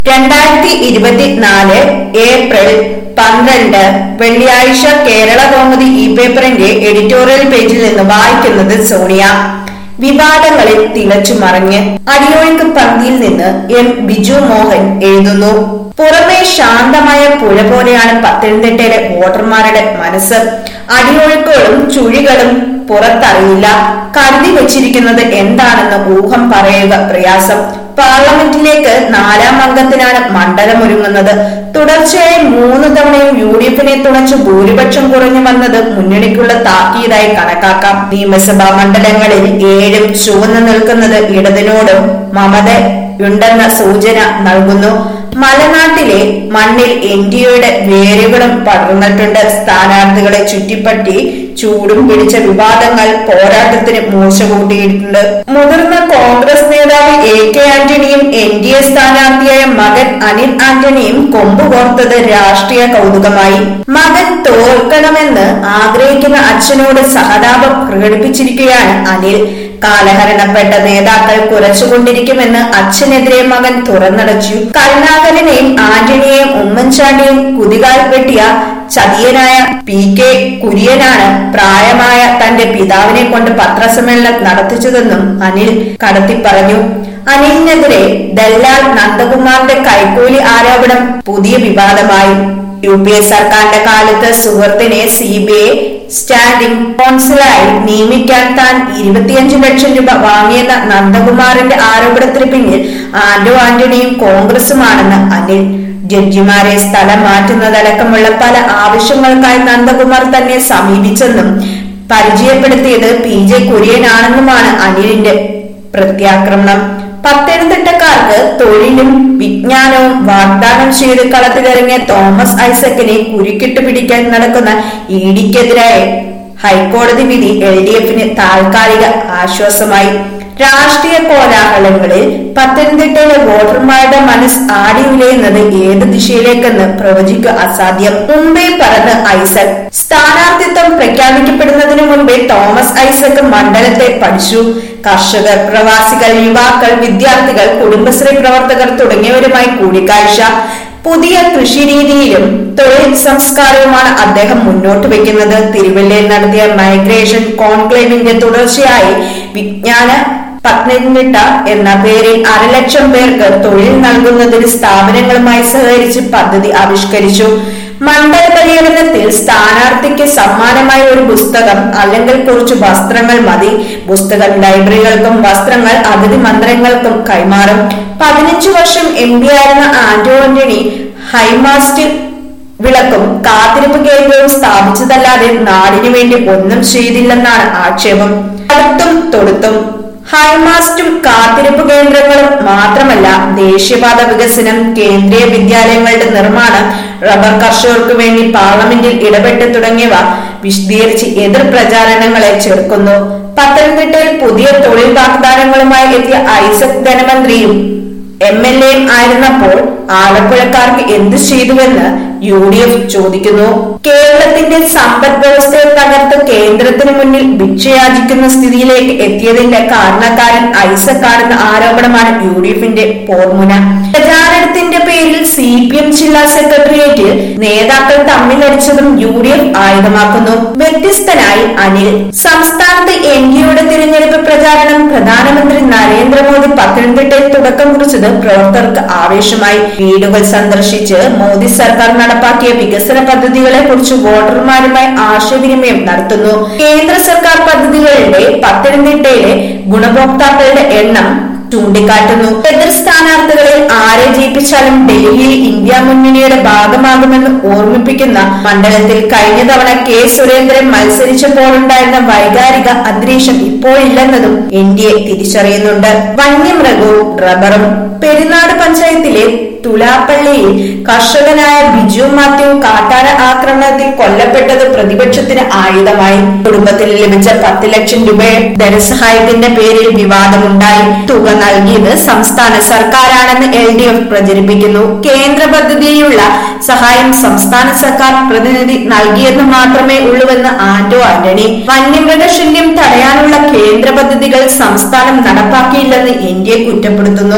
രണ്ടായിരത്തി ഇരുപത്തിനാല് ഏപ്രിൽ പന്ത്രണ്ട് വെള്ളിയാഴ്ച കേരള കൗമുദി ഇ പേപ്പറിന്റെ എഡിറ്റോറിയൽ പേജിൽ നിന്ന് വായിക്കുന്നത് സോണിയ വിവാദങ്ങളിൽ തിളച്ചു മറിഞ്ഞ് അടിയൊഴുക്ക് പന്തിയിൽ നിന്ന് എം ബിജു മോഹൻ എഴുതുന്നു പുറമെ ശാന്തമായ പുഴ പോലെയാണ് പത്തനംതിട്ടയിലെ വോട്ടർമാരുടെ മനസ്സ് അടിയൊഴുക്കുകളും ചുഴികളും പുറത്തറിയില്ല കരുതി വെച്ചിരിക്കുന്നത് എന്താണെന്ന് ഊഹം പറയുക പ്രയാസം പാർലമെന്റിലേക്ക് നാലാം അംഗത്തിനാണ് മണ്ഡലമൊരുങ്ങുന്നത് തുടർച്ചയായി മൂന്ന് തവണയും യു ഡി എഫിനെ തുണച്ച് ഭൂരിപക്ഷം കുറഞ്ഞു വന്നത് മുന്നണിക്കുള്ള താക്കീതായി കണക്കാക്കാം നിയമസഭാ മണ്ഡലങ്ങളിൽ ഏഴും ചുവന്നു നിൽക്കുന്നത് ഇടതിനോടും മമതയുണ്ടെന്ന സൂചന നൽകുന്നു മലനാട്ടിലെ മണ്ണിൽ എൻ ഡി എയുടെ വേരുകളും പടർന്നിട്ടുണ്ട് സ്ഥാനാർത്ഥികളെ ചുറ്റിപ്പറ്റി ചൂടും പിടിച്ച വിവാദങ്ങൾ പോരാട്ടത്തിന് മൂർച്ച കൂട്ടിയിട്ടുണ്ട് മുതിർന്ന കോൺഗ്രസ് നേതാവ് എ കെ ആന്റണിയും എൻ ഡി എ സ്ഥാനാർത്ഥിയായ മകൻ അനിൽ ആന്റണിയും കൊമ്പുകോർത്തത് രാഷ്ട്രീയ കൗതുകമായി മകൻ തോൽക്കണമെന്ന് ആഗ്രഹിക്കുന്ന അച്ഛനോട് സഹതാപം പ്രകടിപ്പിച്ചിരിക്കുകയാണ് അനിൽ കാലഹരണപ്പെട്ട നേതാക്കൾ കുരച്ചുകൊണ്ടിരിക്കുമെന്ന് അച്ഛനെതിരെ മകൻ തുറന്നടച്ചു കരുണാകരനെയും ആന്റണിയെയും ഉമ്മൻചാണ്ടിയും കുതികാൽ വെട്ടിയ ചതിയനായ പി കെ കുര്യനാണ് പ്രായമായ തന്റെ പിതാവിനെ കൊണ്ട് പത്രസമ്മേളനം നടത്തിച്ചതെന്നും അനിൽ കടത്തി പറഞ്ഞു അനിലിനെതിരെ ദല്ലാൽ നന്ദകുമാറിന്റെ കൈക്കൂലി ആരോപണം പുതിയ വിവാദമായി യു പി എ സർക്കാരിന്റെ കാലത്ത് സുഹൃത്തിനെ സി ബി ഐ സ്റ്റാൻഡിംഗ് കോൺസുലായി നിയമിക്കാൻ താൻ ഇരുപത്തിയഞ്ച് ലക്ഷം രൂപ വാങ്ങിയെന്ന നന്ദകുമാറിന്റെ ആരോപണത്തിന് പിന്നിൽ ആന്റോ ആന്റണിയും കോൺഗ്രസുമാണെന്ന് അനിൽ ജഡ്ജിമാരെ സ്ഥലം മാറ്റുന്നതടക്കമുള്ള പല ആവശ്യങ്ങൾക്കായി നന്ദകുമാർ തന്നെ സമീപിച്ചെന്നും പരിചയപ്പെടുത്തിയത് പി ജെ കുര്യനാണെന്നുമാണ് അനിലിന്റെ പ്രത്യാക്രമണം പത്തനംതിട്ടക്കാർക്ക് തൊഴിലും വിജ്ഞാനവും വാഗ്ദാനം ചെയ്ത് കളത്തിലിറങ്ങിയ തോമസ് ഐസക്കിനെ കുരുക്കിട്ട് പിടിക്കാൻ നടക്കുന്ന ഇ ഡിക്കെതിരായ ഹൈക്കോടതി വിധി എൽ ഡി എഫിന് താൽക്കാലിക ആശ്വാസമായി രാഷ്ട്രീയ കോലാഹലങ്ങളിൽ പത്തനംതിട്ടയിലെ വോട്ടർമാരുടെ മനസ്സ് ആടി ഉലയുന്നത് ഏത് ദിശയിലേക്കെന്ന് പ്രവചിക്കുക അസാധ്യം മുംബൈ പറന്ന് ഐസക് സ്ഥാനാർത്ഥിത്വം പ്രഖ്യാപിക്കപ്പെടുന്നതിന് മുൻപേ തോമസ് ഐസക് മണ്ഡലത്തെ പഠിച്ചു കർഷകർ പ്രവാസികൾ യുവാക്കൾ വിദ്യാർത്ഥികൾ കുടുംബശ്രീ പ്രവർത്തകർ തുടങ്ങിയവരുമായി കൂടിക്കാഴ്ച പുതിയ കൃഷിരീതിയിലും തൊഴിൽ സംസ്കാരവുമാണ് അദ്ദേഹം മുന്നോട്ട് വെക്കുന്നത് തിരുവല്ലയിൽ നടത്തിയ മൈഗ്രേഷൻ കോൺക്ലേവിന്റെ തുടർച്ചയായി വിജ്ഞാന പത്തനംതിട്ട എന്ന പേരിൽ അരലക്ഷം പേർക്ക് തൊഴിൽ നൽകുന്നതിന് സ്ഥാപനങ്ങളുമായി സഹകരിച്ച് പദ്ധതി ആവിഷ്കരിച്ചു മണ്ഡല പര്യടനത്തിൽ സ്ഥാനാർത്ഥിക്ക് സമ്മാനമായ ഒരു പുസ്തകം അല്ലെങ്കിൽ കുറച്ച് വസ്ത്രങ്ങൾ മതി പുസ്തകം ലൈബ്രറികൾക്കും വസ്ത്രങ്ങൾ അതിഥി മന്ത്രങ്ങൾക്കും കൈമാറും പതിനഞ്ചു വർഷം എം പി ആയിരുന്ന ആന്റോ ആന്റണി ഹൈമാസ്റ്റ് വിളക്കും കാത്തിരിപ്പ് കേന്ദ്രവും സ്ഥാപിച്ചതല്ലാതെ നാടിനു വേണ്ടി ഒന്നും ചെയ്തില്ലെന്നാണ് ആക്ഷേപം അടുത്തും തൊടുത്തും ഹൈമാസ്റ്റും കാത്തിരിപ്പ് കേന്ദ്രങ്ങളും മാത്രമല്ല ദേശീയപാത വികസനം കേന്ദ്രീയ വിദ്യാലയങ്ങളുടെ നിർമ്മാണം റബ്ബർ കർഷകർക്ക് വേണ്ടി പാർലമെന്റിൽ ഇടപെട്ട് തുടങ്ങിയവ വിശദീകരിച്ച് എതിർ പ്രചാരണങ്ങളെ ചെറുക്കുന്നു പത്തനംതിട്ടയിൽ പുതിയ തൊഴിൽ വാഗ്ദാനങ്ങളുമായി എത്തിയ ഐസക് ധനമന്ത്രിയും എം എൽ എയും ആയിരുന്നപ്പോൾ ആലപ്പുഴക്കാർക്ക് എന്ത് ചെയ്തുവെന്ന് യു ഡി എഫ് ചോദിക്കുന്നു കേരളത്തിന്റെ സമ്പദ് വ്യവസ്ഥയെ തകർത്ത് കേന്ദ്രത്തിന് മുന്നിൽ ഭിക്ഷയാചിക്കുന്ന സ്ഥിതിയിലേക്ക് എത്തിയതിന്റെ കാരണക്കാരൻ ഐസക് ആണെന്ന ആരോപണമാണ് യു ഡി എഫിന്റെ പോർമുന പ്രചാരണത്തിന്റെ പേരിൽ സി പി എം ജില്ലാ സെക്രട്ടേറിയറ്റിൽ നേതാക്കൾ തമ്മിലടിച്ചതും യു ഡി എഫ് ആയുധമാക്കുന്നു വ്യത്യസ്തനായി അനിൽ സംസ്ഥാനത്ത് എൻ ഡിയുടെ തിരഞ്ഞെടുപ്പ് പ്രചാരണം പ്രധാനമന്ത്രി നരേന്ദ്രമോദി പത്തനംതിട്ടയിൽ തുടക്കം കുറിച്ചത് പ്രവർത്തകർക്ക് ആവേശമായി വീടുകൾ സന്ദർശിച്ച് മോദി സർക്കാർ നടപ്പാക്കിയ വികസന പദ്ധതികളെ കുറിച്ച് വോട്ടർമാരുമായി ആശയവിനിമയം നടത്തുന്നു കേന്ദ്ര സർക്കാർ പദ്ധതികളുടെ പത്തനംതിട്ടയിലെ ഗുണഭോക്താക്കളുടെ എണ്ണം ചൂണ്ടിക്കാട്ടുന്നു എതിർ സ്ഥാനാർത്ഥികളിൽ ആരെ ജയിപ്പിച്ചാലും ഡൽഹിയിൽ ഇന്ത്യ മുന്നണിയുടെ ഭാഗമാകുമെന്ന് ഓർമ്മിപ്പിക്കുന്ന മണ്ഡലത്തിൽ കഴിഞ്ഞ തവണ കെ സുരേന്ദ്രൻ മത്സരിച്ചപ്പോഴുണ്ടായിരുന്ന വൈകാരിക അന്തരീക്ഷം ഇപ്പോഴില്ലെന്നതും എൻ ഡി എ തിരിച്ചറിയുന്നുണ്ട് വന്യമൃഗവും റബ്ബറും പെരുന്നാട് പഞ്ചായത്തിലെ തുലാപ്പള്ളിയിൽ കർഷകനായ ബിജു മാത്യു കാട്ടാന ആക്രമണത്തിൽ കൊല്ലപ്പെട്ടത് പ്രതിപക്ഷത്തിന് ആയുധമായി കുടുംബത്തിൽ ലഭിച്ച പത്ത് ലക്ഷം രൂപ ധനസഹായത്തിന്റെ പേരിൽ വിവാദമുണ്ടായി തുക നൽകിയത് സംസ്ഥാന സർക്കാരാണെന്ന് എൽ ഡി എഫ് പ്രചരിപ്പിക്കുന്നു കേന്ദ്ര പദ്ധതിയിലുള്ള സഹായം സംസ്ഥാന സർക്കാർ പ്രതിനിധി നൽകിയെന്ന് മാത്രമേ ഉള്ളൂവെന്ന് ആന്റോ ആന്റണി വന്യമൃഗശല്യം തടയാനുള്ള കേന്ദ്ര പദ്ധതികൾ സംസ്ഥാനം നടപ്പാക്കിയില്ലെന്ന് ഇന്ത്യയെ കുറ്റപ്പെടുത്തുന്നു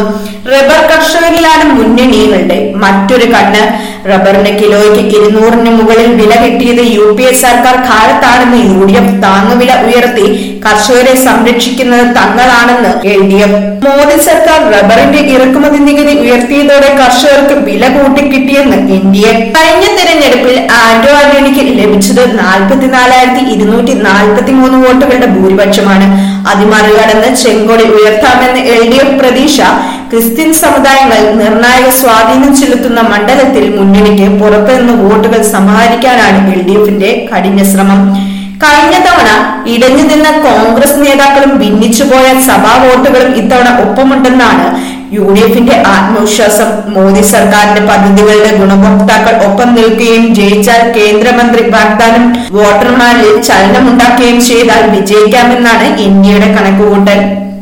റബ്ബർ കർഷകരിലാണ് മുന്നണികളുടെ മറ്റൊരു കണ്ണ് റബ്ബറിന് കിലോയ്ക്ക് ഇരുന്നൂറിന് മുകളിൽ വില കിട്ടിയത് യു പി എ സർക്കാർ കാലത്താണെന്ന് യു ഡി എഫ് താങ്ങുവില ഉയർത്തി കർഷകരെ സംരക്ഷിക്കുന്നത് തങ്ങളാണെന്ന് എൽ ഡി എഫ് മോദി സർക്കാർ റബ്ബറിന്റെ ഇറക്കുമതി നികുതി ഉയർത്തിയതോടെ കർഷകർക്ക് വില കൂട്ടിക്കിട്ടിയെന്ന് എൻ ഡി എ കഴിഞ്ഞ തെരഞ്ഞെടുപ്പിൽ ആന്റോ ആന്റണിക്ക് ലഭിച്ചത് നാൽപ്പത്തിനാലായിരത്തി ഇരുന്നൂറ്റി നാൽപ്പത്തി മൂന്ന് വോട്ടുകളുടെ ഭൂരിപക്ഷമാണ് അത് മറികടന്ന് ചെങ്കൊടി ഉയർത്താമെന്ന് എൽ ഡി എഫ് പ്രതീക്ഷ ക്രിസ്ത്യൻ സമുദായങ്ങൾ നിർണായക സ്വാധീനം ചെലുത്തുന്ന മണ്ഡലത്തിൽ മുന്നണിക്ക് പുറത്തുനിന്ന് വോട്ടുകൾ സമാഹരിക്കാനാണ് എൽ ഡി എഫിന്റെ കഠിന ശ്രമം കഴിഞ്ഞ തവണ ഇടഞ്ഞു നിന്ന കോൺഗ്രസ് നേതാക്കളും ഭിന്നിച്ചുപോയ സഭാ വോട്ടുകളും ഇത്തവണ ഒപ്പമുണ്ടെന്നാണ് യു ഡി എഫിന്റെ ആത്മവിശ്വാസം മോദി സർക്കാരിന്റെ പദ്ധതികളുടെ ഗുണഭോക്താക്കൾ ഒപ്പം നിൽക്കുകയും ജയിച്ചാൽ കേന്ദ്രമന്ത്രി വാഗ്ദാനം വോട്ടർമാരിൽ ചലനമുണ്ടാക്കുകയും ചെയ്താൽ വിജയിക്കാമെന്നാണ് ഇന്ത്യയുടെ കണക്കുകൂട്ടൽ